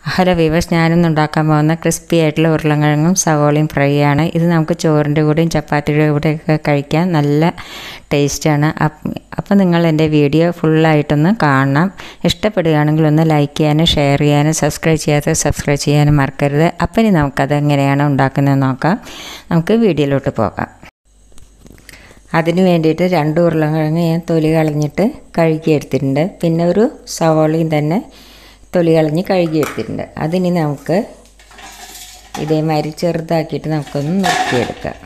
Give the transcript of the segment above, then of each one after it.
hello weavers ഞാനിന്ന് ഉണ്ടാക്കാൻ പോകുന്ന ക്രിസ്പി ആയിട്ടുള്ള ഉരുളക്കിഴങ്ങും സവോളയും ഫ്രൈ ആണ് ഇത് നമുക്ക് ചോറിൻ്റെ കൂടെയും ചപ്പാത്തിയുടെ കൂടെയൊക്കെ കഴിക്കാൻ നല്ല ടേസ്റ്റാണ് അപ്പോൾ നിങ്ങൾ എൻ്റെ വീഡിയോ ഫുള്ളായിട്ടൊന്ന് കാണണം ഇഷ്ടപ്പെടുകയാണെങ്കിൽ ഒന്ന് ലൈക്ക് ചെയ്യാനും ഷെയർ ചെയ്യാനും സബ്സ്ക്രൈബ് ചെയ്യാത്ത സബ്സ്ക്രൈബ് ചെയ്യാനും മറക്കരുത് അപ്പം ഇനി നമുക്കത് എങ്ങനെയാണ് ഉണ്ടാക്കുന്നത് നോക്കാം നമുക്ക് വീഡിയോയിലോട്ട് പോകാം അതിന് വേണ്ടിയിട്ട് രണ്ട് ഉരുളക്കിഴങ്ങ് ഞാൻ തൊലി കളഞ്ഞിട്ട് കഴുകി എടുത്തിട്ടുണ്ട് പിന്നെ ഒരു സവോളയും തന്നെ തൊലി കളഞ്ഞ് കഴുകി എടുത്തിട്ടുണ്ട് അതിനി നമുക്ക് ഇതേമാതിരി ചെറുതാക്കിയിട്ട് നമുക്കൊന്ന് നുറുക്കിയെടുക്കാം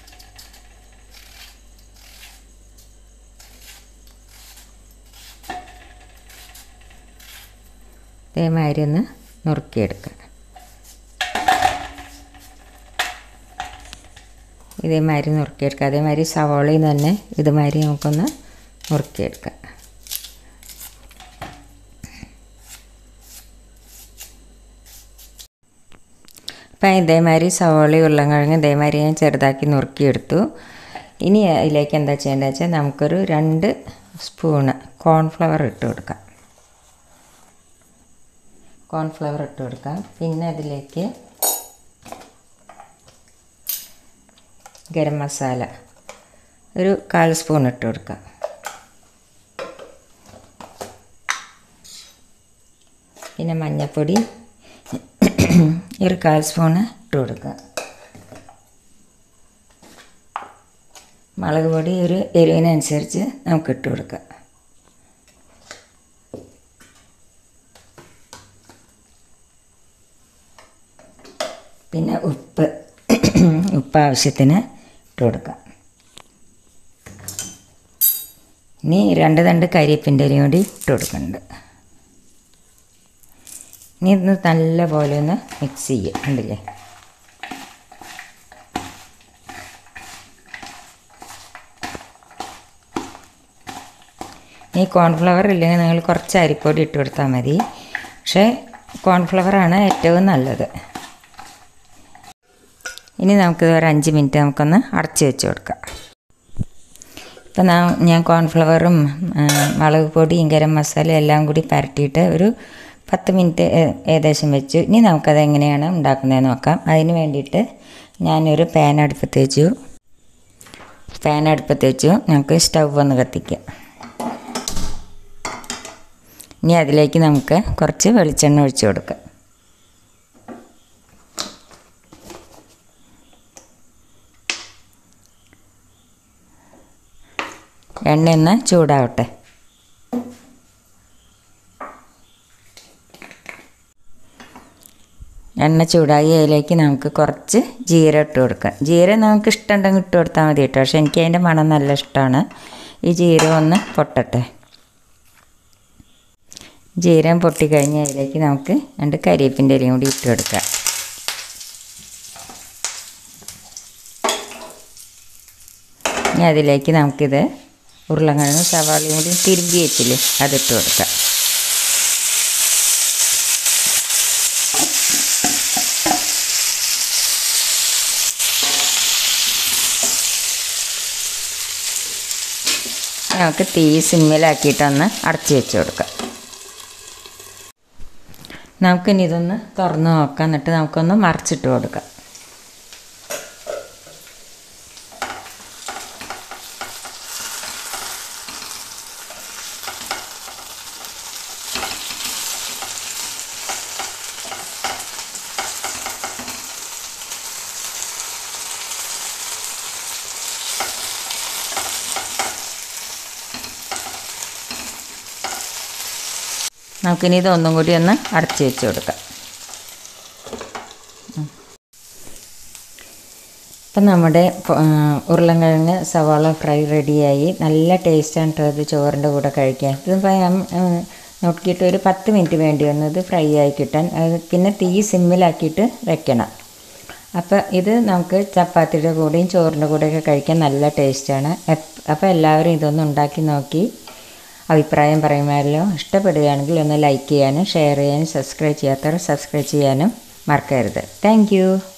ഇതേമാതിരി ഒന്ന് നുറുക്കിയെടുക്കാം ഇതേമാതിരി നുറുക്കിയെടുക്കുക അതേമാതിരി സവോളയിൽ തന്നെ ഇതുമാതിരി നമുക്കൊന്ന് നുറുക്കിയെടുക്കാം അപ്പം ഇതേമാതിരി സവോള ഉരുളക്കിഴങ്ങ് ഇതേമാതിരി ഞാൻ ചെറുതാക്കി നുറുക്കിയെടുത്തു ഇനി അതിലേക്ക് എന്താ ചെയ്യേണ്ടത് വെച്ചാൽ നമുക്കൊരു രണ്ട് സ്പൂണ് കോൺഫ്ലവർ ഇട്ട് കൊടുക്കാം കോൺഫ്ലവർ ഇട്ട് കൊടുക്കാം പിന്നെ അതിലേക്ക് ഗരം മസാല ഒരു കാൽ സ്പൂൺ ഇട്ട് കൊടുക്കാം പിന്നെ മഞ്ഞൾപ്പൊടി ഒരു കാൽ സ്പൂണ് ഇട്ട് കൊടുക്കുക മുളക് പൊടി ഒരു എരിവിനനുസരിച്ച് നമുക്ക് ഇട്ട് കൊടുക്കാം പിന്നെ ഉപ്പ് ഉപ്പ് ആവശ്യത്തിന് ഇട്ട് കൊടുക്കാം ഇനി രണ്ട് തണ്ട് കരിയേപ്പിൻ്റെ ഇലയും കൂടി ഇട്ട് കൊടുക്കുന്നുണ്ട് ഇനി ഇത് നല്ല പോലെ ഒന്ന് മിക്സ് ചെയ്യുക കണ്ടില്ലേ ഈ കോൺഫ്ലവർ ഇല്ലെങ്കിൽ നിങ്ങൾ കുറച്ച് അരിപ്പൊടി ഇട്ട് കൊടുത്താൽ മതി പക്ഷേ കോൺഫ്ലവറാണ് ഏറ്റവും നല്ലത് ഇനി നമുക്കിത് ഒരു അഞ്ച് മിനിറ്റ് നമുക്കൊന്ന് അടച്ച് വെച്ച് കൊടുക്കാം ഇപ്പം ഞാൻ കോൺഫ്ലവറും മുളക് പൊടിയും ഗരം മസാല എല്ലാം കൂടി പരട്ടിയിട്ട് ഒരു പത്ത് മിനിറ്റ് ഏകദേശം വെച്ചു ഇനി നമുക്കത് എങ്ങനെയാണ് ഉണ്ടാക്കുന്നതെന്ന് നോക്കാം അതിന് വേണ്ടിയിട്ട് ഞാനൊരു പാൻ അടുപ്പത്ത് വെച്ചു പാൻ അടുപ്പത്ത് വെച്ചു നമുക്ക് സ്റ്റൗ ഒന്ന് കത്തിക്കാം ഇനി അതിലേക്ക് നമുക്ക് കുറച്ച് വെളിച്ചെണ്ണ ഒഴിച്ചു കൊടുക്കാം എണ്ണ ഒന്ന് ചൂടാവട്ടെ എണ്ണ ചൂടായി അതിലേക്ക് നമുക്ക് കുറച്ച് ജീര ഇട്ട് കൊടുക്കാം ജീര നമുക്ക് ഇഷ്ടമുണ്ടെങ്കിൽ ഇട്ട് കൊടുത്താൽ മതി കേട്ടോ പക്ഷേ എനിക്ക് അതിൻ്റെ മണം നല്ല ഇഷ്ടമാണ് ഈ ജീര ഒന്ന് പൊട്ടട്ടെ ജീരം പൊട്ടിക്കഴിഞ്ഞ് അതിലേക്ക് നമുക്ക് രണ്ട് കരിയേപ്പിൻ്റെ ഇലയും കൂടി ഇട്ട് കൊടുക്കാം ഇനി അതിലേക്ക് നമുക്കിത് ഉരുളക്കിഴങ്ങ് സവാളയും കൂടി തിരുമ്പി വെച്ചില്ലേ അതിട്ട് കൊടുക്കാം നമുക്ക് തീ സിമ്മിലാക്കിയിട്ടൊന്ന് അടച്ച് വെച്ച് കൊടുക്കാം നമുക്കിനി ഇതൊന്ന് തുറന്ന് നോക്കാം എന്നിട്ട് നമുക്കൊന്ന് മറിച്ചിട്ട് കൊടുക്കാം നമുക്കിനി ഇതൊന്നും കൂടി ഒന്ന് അടച്ച് വെച്ച് കൊടുക്കാം ഇപ്പം നമ്മുടെ ഉരുളൻകിഴങ്ങ് സവാള ഫ്രൈ റെഡിയായി നല്ല ടേസ്റ്റാണ് കേട്ടോ ഇത് ചോറിൻ്റെ കൂടെ കഴിക്കാൻ ഇതിപ്പോൾ ഞാൻ നോക്കിയിട്ട് ഒരു പത്ത് മിനിറ്റ് വേണ്ടി വന്നത് ഫ്രൈ ആയി കിട്ടാൻ പിന്നെ തീ സിമ്മിലാക്കിയിട്ട് വെക്കണം അപ്പോൾ ഇത് നമുക്ക് ചപ്പാത്തിയുടെ കൂടെയും ചോറിൻ്റെ കൂടെയൊക്കെ കഴിക്കാൻ നല്ല ടേസ്റ്റാണ് അപ്പോൾ എല്ലാവരും ഇതൊന്ന് ഉണ്ടാക്കി നോക്കി അഭിപ്രായം പറയുമായല്ലോ ഇഷ്ടപ്പെടുകയാണെങ്കിൽ ഒന്ന് ലൈക്ക് ചെയ്യാനും ഷെയർ ചെയ്യാനും സബ്സ്ക്രൈബ് ചെയ്യാത്തവർ സബ്സ്ക്രൈബ് ചെയ്യാനും മറക്കരുത് താങ്ക്